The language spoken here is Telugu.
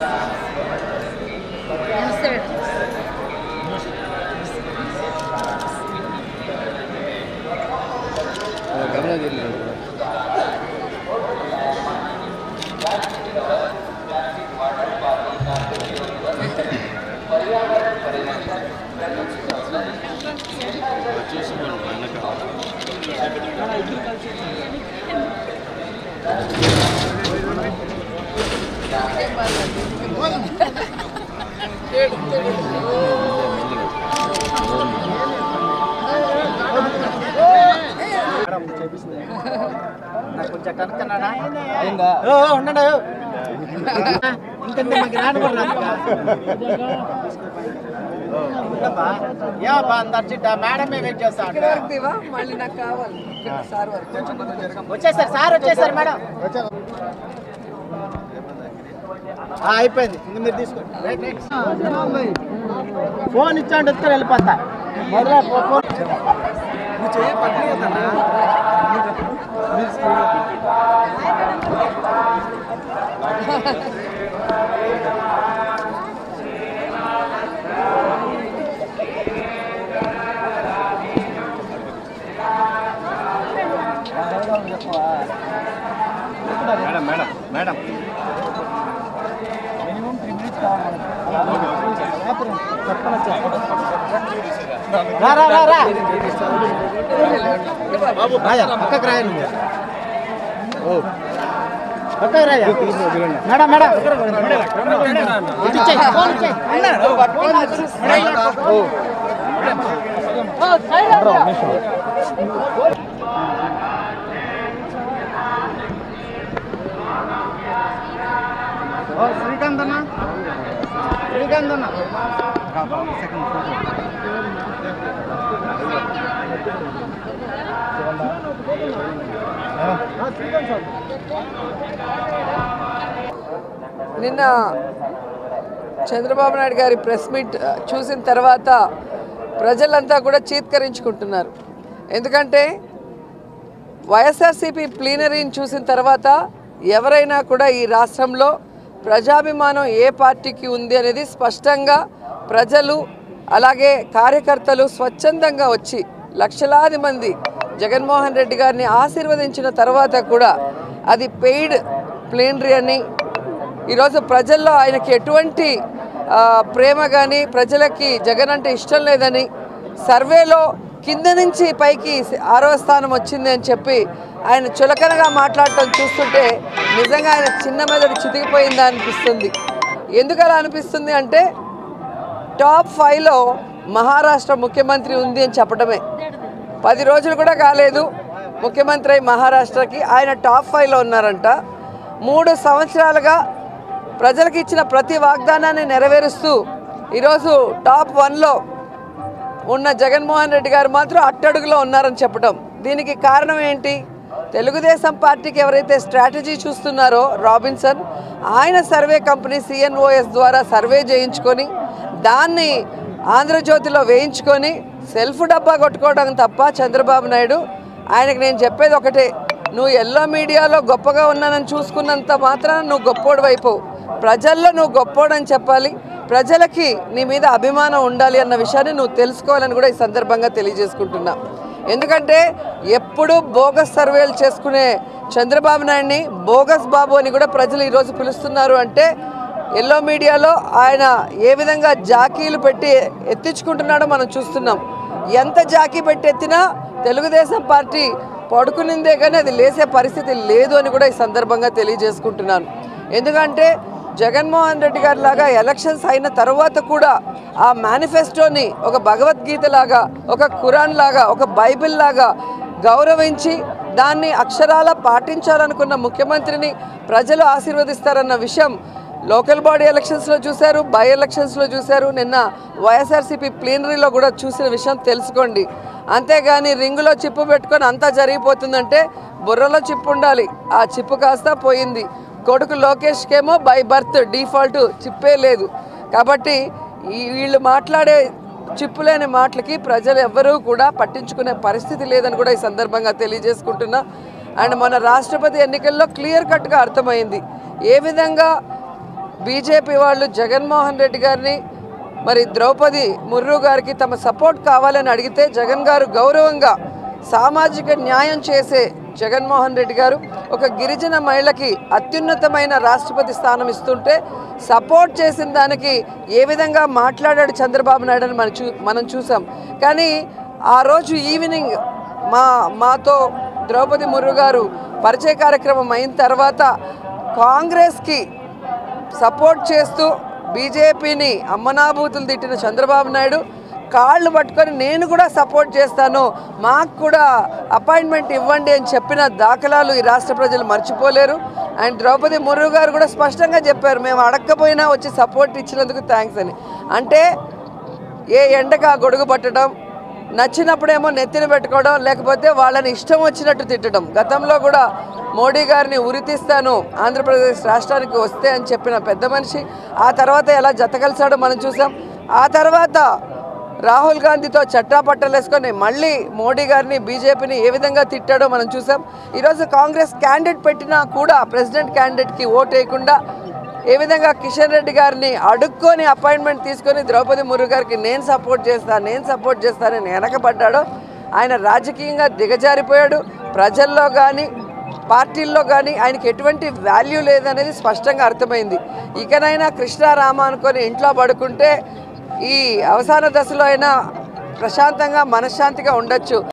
నాకు కొంచెం కనుక్కున్నాడా ఓ, ఓ, ఉండండి ఓ. ఇంకంతే మాకు రాను కూడా రాదు. ఓ, ఉండమ్మా. ఏమబ్బా అంత అర్జెంట్ మేడమే వెయిట్ చేస్తా ఉంటా. ఇవా మళ్ళీ నాకు కావాలి సార్ వరకు వచ్చేసారు సార్ వచ్చేసారు మేడం ఆ, అయిపోయింది ఇంక మీరు తీసుకోండి రైట్, రైట్. ఫోన్ ఇచ్చాండి ఎత్తుకొని వెళ్ళిపోతా మరలా ఫో- ఫోన్ మేడం మేడం మేడం రా రా రా రా రాయా పక్కకు రాయ నువ్వు ఓ పక్కకు రాయా మేడం మేడం ఇటు ఇచ్చేయ్, ఫోన్ ఇచ్చేయ్. ఓ. ఓ, శ్రీకాంత్ అన్న శ్రీకాంత్ అన్న నిన్న చంద్రబాబు నాయుడు గారి ప్రెస్ మీట్ ఆ, చూసిన తర్వాత ప్రజలంతా కూడా చీత్కరించుకుంటున్నారు ఎందుకంటే వైఎస్ఆర్సీపీ ప్లీనరీని చూసిన తర్వాత ఎవరైనా కూడా ఈ రాష్ట్రంలో ప్రజాభిమానం ఏ పార్టీకి ఉంది అనేది స్పష్టంగా ప్రజలు అలాగే కార్యకర్తలు స్వచ్ఛందంగా వచ్చి లక్షలాది మంది జగన్మోహన్ రెడ్డి గారిని ఆశీర్వదించిన తర్వాత కూడా అది పెయిడ్ ప్లీనరీ అని ఈరోజు ప్రజల్లో ఆయనకి ఎటువంటి ఆ, ప్రేమ కానీ ప్రజలకి జగన్ అంటే ఇష్టం లేదని సర్వేలో కింద నుంచి పైకి ఆరో స్థానం వచ్చింది అని చెప్పి ఆయన చులకనగా మాట్లాడటం చూస్తుంటే నిజంగా ఆయన చిన్న మెదడు చితికిపోయిందా అనిపిస్తుంది ఎందుకు అలా అనిపిస్తుంది అంటే టాప్ ఫైవ్లో మహారాష్ట్ర ముఖ్యమంత్రి ఉంది అని చెప్పడమే పది రోజులు కూడా కాలేదు ముఖ్యమంత్రి అయి మహారాష్ట్రకి ఆయన టాప్ ఫైవ్లో ఉన్నారంట మూడు సంవత్సరాలుగా ప్రజలకు ఇచ్చిన ప్రతి వాగ్దానాన్ని నెరవేరుస్తూ ఈరోజు టాప్ వన్లో ఉన్న జగన్మోహన్ రెడ్డి గారు మాత్రం అట్టడుగులో ఉన్నారని చెప్పడం దీనికి కారణం ఏంటి తెలుగుదేశం పార్టీకి ఎవరైతే స్ట్రాటజీ చూస్తున్నారో రాబిన్సన్ ఆయన సర్వే కంపెనీ సిఎన్ఓఎస్ ద్వారా సర్వే చేయించుకొని దాన్ని ఆంధ్రజ్యోతిలో వేయించుకొని సెల్ఫ్ డబ్బా కొట్టుకోవడం తప్ప చంద్రబాబు నాయుడు ఆయనకు నేను చెప్పేది ఒకటే నువ్వు ఎల్లో మీడియాలో గొప్పగా ఉన్నానని చూసుకున్నంత మాత్రాన నువ్వు గొప్పోడు అయిపోవు ప్రజల్లో నువ్వు గొప్పోడని చెప్పాలి ప్రజలకి నీ మీద అభిమానం ఉండాలి అన్న విషయాన్ని నువ్వు తెలుసుకోవాలని కూడా ఈ సందర్భంగా తెలియజేసుకుంటున్నా ఎందుకంటే ఎప్పుడు బోగస్ సర్వేలు చేసుకునే చంద్రబాబు నాయుడిని బోగస్ బాబు అని కూడా ప్రజలు ఈరోజు పిలుస్తున్నారు అంటే ఎల్లో మీడియాలో ఆయన ఏ విధంగా జాకీలు పెట్టి ఎత్తించుకుంటున్నాడో మనం చూస్తున్నాం ఎంత జాకీ పెట్టి ఎత్తినా తెలుగుదేశం పార్టీ పడుకునిందే కానీ అది లేసే పరిస్థితి లేదు అని కూడా ఈ సందర్భంగా తెలియజేసుకుంటున్నాను ఎందుకంటే జగన్మోహన్ రెడ్డి గారి లాగా ఎలక్షన్స్ అయిన తర్వాత కూడా ఆ మేనిఫెస్టోని ఒక భగవద్గీత లాగా ఒక ఖురాన్ లాగా ఒక బైబిల్ లాగా గౌరవించి దాన్ని అక్షరాల పాటించాలనుకున్న ముఖ్యమంత్రిని ప్రజలు ఆశీర్వదిస్తారన్న విషయం లోకల్ బాడీ ఎలక్షన్స్లో చూశారు బై ఎలక్షన్స్లో చూశారు నిన్న వైఎస్ఆర్సీపీ ప్లీనరీలో కూడా చూసిన విషయం తెలుసుకోండి అంతేగాని రింగులో చిప్పు పెట్టుకొని అంతా జరిగిపోతుందంటే బుర్రలో చిప్పు ఉండాలి ఆ చిప్పు కాస్త పోయింది కొడుకు లోకేష్కేమో బై బర్త్ డిఫాల్ట్ చిప్పే లేదు కాబట్టి ఈ వీళ్ళు మాట్లాడే చిప్పులేని మాటలకి ప్రజలు ఎవ్వరూ కూడా పట్టించుకునే పరిస్థితి లేదని కూడా ఈ సందర్భంగా తెలియజేసుకుంటున్నా అండ్ మన రాష్ట్రపతి ఎన్నికల్లో క్లియర్ కట్గా అర్థమైంది ఏ విధంగా బీజేపీ వాళ్ళు జగన్మోహన్ రెడ్డి గారిని మరి ద్రౌపది ముర్రు గారికి తమ సపోర్ట్ కావాలని అడిగితే జగన్ గారు గౌరవంగా సామాజిక న్యాయం చేసే జగన్మోహన్ రెడ్డి గారు ఒక గిరిజన మహిళకి అత్యున్నతమైన రాష్ట్రపతి స్థానం ఇస్తుంటే సపోర్ట్ చేసిన దానికి ఏ విధంగా మాట్లాడాడు చంద్రబాబు నాయుడు అని మనం చూ మనం చూసాం కానీ ఆ రోజు ఈవినింగ్ మా మాతో ద్రౌపది ముర్రు గారు పరిచయ కార్యక్రమం అయిన తర్వాత కాంగ్రెస్కి సపోర్ట్ చేస్తూ బీజేపీని అమ్మనాభూతులు తిట్టిన చంద్రబాబు నాయుడు కాళ్ళు పట్టుకొని నేను కూడా సపోర్ట్ చేస్తాను మాకు కూడా అపాయింట్మెంట్ ఇవ్వండి అని చెప్పిన దాఖలాలు ఈ రాష్ట్ర ప్రజలు మర్చిపోలేరు అండ్ ద్రౌపది ముర్రు గారు కూడా స్పష్టంగా చెప్పారు మేము అడగకపోయినా వచ్చి సపోర్ట్ ఇచ్చినందుకు థ్యాంక్స్ అని అంటే ఏ ఎండగా గొడుగు పట్టడం నచ్చినప్పుడేమో నెత్తిన పెట్టుకోవడం లేకపోతే వాళ్ళని ఇష్టం వచ్చినట్టు తిట్టడం గతంలో కూడా మోడీ గారిని ఉరితీస్తాను ఆంధ్రప్రదేశ్ రాష్ట్రానికి వస్తే అని చెప్పిన పెద్ద మనిషి ఆ తర్వాత ఎలా జతకలిసాడో మనం చూసాం ఆ తర్వాత రాహుల్ గాంధీతో చట్టాపట్టలేసుకొని మళ్ళీ మోడీ గారిని బీజేపీని ఏ విధంగా తిట్టాడో మనం చూసాం ఈరోజు కాంగ్రెస్ క్యాండిడేట్ పెట్టినా కూడా ప్రెసిడెంట్ క్యాండిడేట్కి ఓటు వేయకుండా ఏ విధంగా కిషన్ రెడ్డి గారిని అడుక్కొని అపాయింట్మెంట్ తీసుకొని ద్రౌపది ముర్రు గారికి నేను సపోర్ట్ చేస్తాను నేను సపోర్ట్ చేస్తానని వెనకబడ్డాడో ఆయన రాజకీయంగా దిగజారిపోయాడు ప్రజల్లో కానీ పార్టీల్లో కానీ ఆయనకి ఎటువంటి వాల్యూ లేదనేది స్పష్టంగా అర్థమైంది ఇకనైనా కృష్ణారామ అనుకొని ఇంట్లో పడుకుంటే ఈ అవసాన దశలో అయినా ప్రశాంతంగా మనశ్శాంతిగా ఉండొచ్చు